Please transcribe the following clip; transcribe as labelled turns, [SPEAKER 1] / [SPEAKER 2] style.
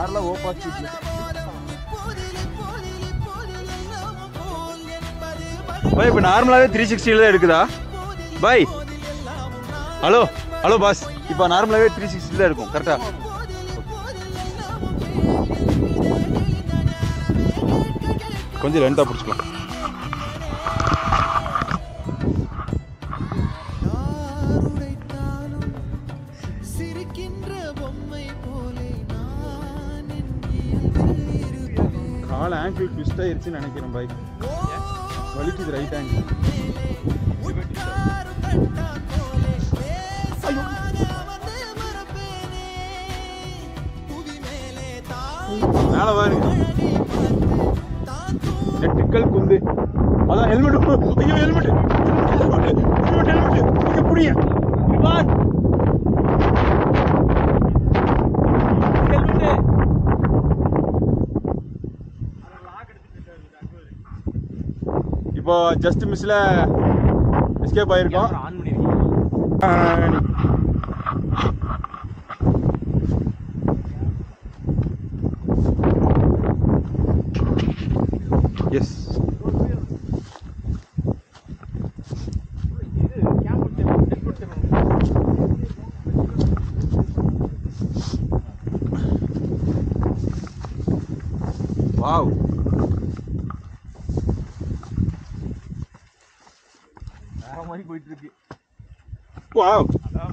[SPEAKER 1] கார்ல ஓப்பா ஸ்பீட்ல பாய் இப்போ நார்மலாகவே த்ரீ சிக்ஸ்டியில் தான் எடுக்குதா பாய் ஹலோ ஹலோ பாஸ் இப்போ நார்மலாகவே த்ரீ சிக்ஸ்டி தான் இருக்கும் கரெக்டா கொஞ்சம் லென்த்தாக பிடிச்சிக்கலாம்
[SPEAKER 2] சிரிக்கின்ற பொம்மை போலே நான் என் இயல்பில் இருப்பேன்.
[SPEAKER 1] கால் ஆங்கிள் ட்விஸ்ட் ஆயிருச்சுன்னு நினைக்கிறேன் பாய் வலிக்குது ரைட் ஆங்கிள்
[SPEAKER 2] உட்காரும் தட்டா போலே பேசாத வந்து மறப்பேனே. புவி மேலே தான்
[SPEAKER 1] மேலே பாரு
[SPEAKER 2] தான் தூ-
[SPEAKER 1] நெட்டுக்கள் குந்து அதான் ஹெல்மெட் ஐயோ ஹெல்மெட் ஹெல்மெட் ஹெல்மெட் ஹெல்மெட் இங்க புடிய பார் இப்போ ஜஸ்ட் மிஸ்ல எஸ்கேப் ஆயிருக்கோம்
[SPEAKER 3] ஆன் பண்ணிருக்கீங்க
[SPEAKER 1] எஸ் வாவ்
[SPEAKER 3] வேற மாதிரி போயிட்டு இருக்கு
[SPEAKER 1] வாவ்
[SPEAKER 3] அதான்